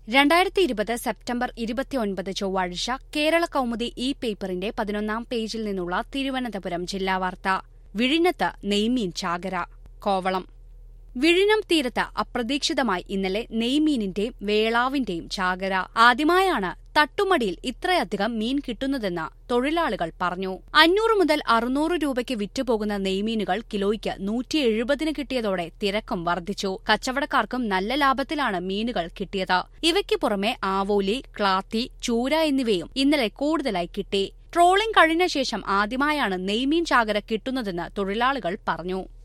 രണ്ടായിരത്തി ഇരുപത് സെപ്റ്റംബർ ഇരുപത്തിയൊൻപത് ചൊവ്വാഴ്ച കേരള കൗമുദി ഇ പേപ്പറിന്റെ പതിനൊന്നാം പേജിൽ നിന്നുള്ള തിരുവനന്തപുരം ജില്ലാ വാർത്ത വിഴിഞ്ഞത്ത് നെയ്മീൻ ചാകര കോവളം വിഴിഞ്ഞം തീരത്ത് അപ്രതീക്ഷിതമായി ഇന്നലെ നെയ്മീനിന്റെയും വേളാവിന്റെയും ചാകര ആദ്യമായാണ് തട്ടുമടിയിൽ ഇത്രയധികം മീൻ കിട്ടുന്നതെന്ന് തൊഴിലാളികൾ പറഞ്ഞു അഞ്ഞൂറ് മുതൽ അറുന്നൂറ് രൂപയ്ക്ക് വിറ്റുപോകുന്ന നെയ്മീനുകൾ കിലോയ്ക്ക് നൂറ്റി എഴുപതിന് കിട്ടിയതോടെ തിരക്കും വർദ്ധിച്ചു കച്ചവടക്കാർക്കും നല്ല ലാഭത്തിലാണ് മീനുകൾ കിട്ടിയത് ഇവയ്ക്ക് പുറമെ ആവോലി ക്ലാത്തി ചൂര എന്നിവയും ഇന്നലെ കൂടുതലായി കിട്ടി ട്രോളിംഗ് കഴിഞ്ഞ ശേഷം ആദ്യമായാണ് നെയ്മീൻ ചാകര കിട്ടുന്നതെന്ന് തൊഴിലാളികൾ പറഞ്ഞു